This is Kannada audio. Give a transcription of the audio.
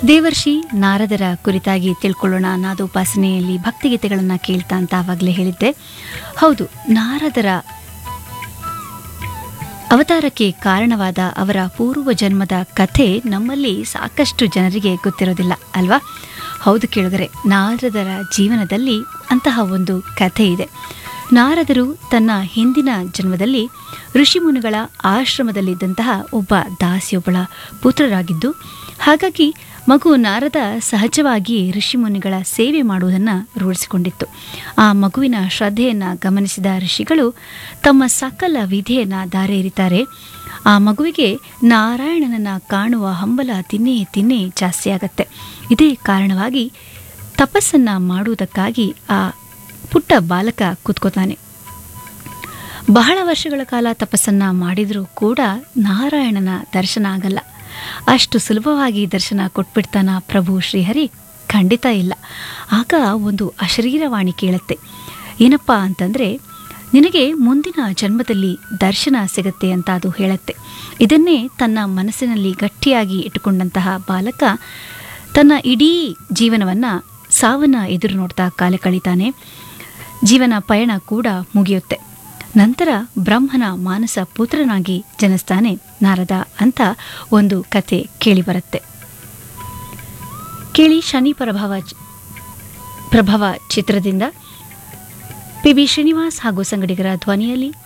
ದೇವರ್ಷಿ ನಾರದರ ಕುರಿತಾಗಿ ತಿಳ್ಕೊಳ್ಳೋಣ ನಾದೋಪಾಸನೆಯಲ್ಲಿ ಭಕ್ತಿಗೀತೆಗಳನ್ನು ಕೇಳ್ತಾ ಅಂತ ಆವಾಗಲೇ ಹೇಳಿದ್ದೆ ಹೌದು ನಾರದರ ಅವತಾರಕ್ಕೆ ಕಾರಣವಾದ ಅವರ ಪೂರ್ವ ಜನ್ಮದ ಕಥೆ ನಮ್ಮಲ್ಲಿ ಸಾಕಷ್ಟು ಜನರಿಗೆ ಗೊತ್ತಿರೋದಿಲ್ಲ ಅಲ್ವಾ ಹೌದು ಕೇಳಿದರೆ ನಾರದರ ಜೀವನದಲ್ಲಿ ಅಂತಹ ಒಂದು ಕಥೆ ಇದೆ ನಾರದರು ತನ್ನ ಹಿಂದಿನ ಜನ್ಮದಲ್ಲಿ ಋಷಿಮುನಿಗಳ ಆಶ್ರಮದಲ್ಲಿದ್ದಂತಹ ಒಬ್ಬ ದಾಸಿಯೊಬ್ಬಳ ಪುತ್ರರಾಗಿದ್ದು ಹಾಗಾಗಿ ಮಗು ನಾರದ ಸಹಜವಾಗಿ ಋಷಿಮುನಿಗಳ ಸೇವೆ ಮಾಡುವುದನ್ನು ರೂಢಿಸಿಕೊಂಡಿತ್ತು ಆ ಮಗುವಿನ ಶ್ರದ್ಧೆಯನ್ನು ಗಮನಿಸಿದ ಋಷಿಗಳು ತಮ್ಮ ಸಕಲ ವಿಧೆಯನ್ನು ದಾರೆ ಎರಿತಾರೆ ಆ ಮಗುವಿಗೆ ನಾರಾಯಣನನ್ನ ಕಾಣುವ ಹಂಬಲ ತಿನ್ನೇ ತಿನ್ನೇ ಜಾಸ್ತಿ ಆಗತ್ತೆ ಇದೇ ಕಾರಣವಾಗಿ ತಪಸ್ಸನ್ನ ಮಾಡುವುದಕ್ಕಾಗಿ ಆ ಪುಟ್ಟ ಬಾಲಕ ಕೂತ್ಕೋತಾನೆ ಬಹಳ ವರ್ಷಗಳ ಕಾಲ ತಪಸ್ಸನ್ನ ಮಾಡಿದರೂ ಕೂಡ ನಾರಾಯಣನ ದರ್ಶನ ಆಗಲ್ಲ ಅಷ್ಟು ಸುಲಭವಾಗಿ ದರ್ಶನ ಕೊಟ್ಬಿಡ್ತಾನ ಪ್ರಭು ಶ್ರೀಹರಿ ಖಂಡಿತ ಇಲ್ಲ ಆಗ ಒಂದು ಅಶರೀರವಾಣಿ ಕೇಳುತ್ತೆ ಏನಪ್ಪ ಅಂತಂದರೆ ನಿನಗೆ ಮುಂದಿನ ಜನ್ಮದಲ್ಲಿ ದರ್ಶನ ಸಿಗತ್ತೆ ಅಂತ ಅದು ಹೇಳುತ್ತೆ ಇದನ್ನೇ ತನ್ನ ಮನಸ್ಸಿನಲ್ಲಿ ಗಟ್ಟಿಯಾಗಿ ಇಟ್ಟುಕೊಂಡಂತಹ ಬಾಲಕ ತನ್ನ ಇಡೀ ಜೀವನವನ್ನು ಸಾವನ್ನ ಎದುರು ನೋಡ್ತಾ ಕಾಲ ಕಳೀತಾನೆ ಜೀವನ ಪಯಣ ಕೂಡ ಮುಗಿಯುತ್ತೆ ನಂತರ ಬ್ರಹ್ಮನ ಮಾನಸ ಪುತ್ರನಾಗಿ ಜನಿಸ್ತಾನೆ ನಾರದ ಅಂತ ಒಂದು ಕತೆ ಕೇಳಿಬರುತ್ತೆ ಕೇಳಿ ಶನಿ ಪ್ರಭಾವ ಚ- ಪ್ರಭಾವ ಚಿತ್ರದಿಂದ ಪಿ ಬಿ ಶ್ರೀನಿವಾಸ್ ಹಾಗೂ ಸಂಗಡಿಗರ ಧ್ವನಿಯಲ್ಲಿ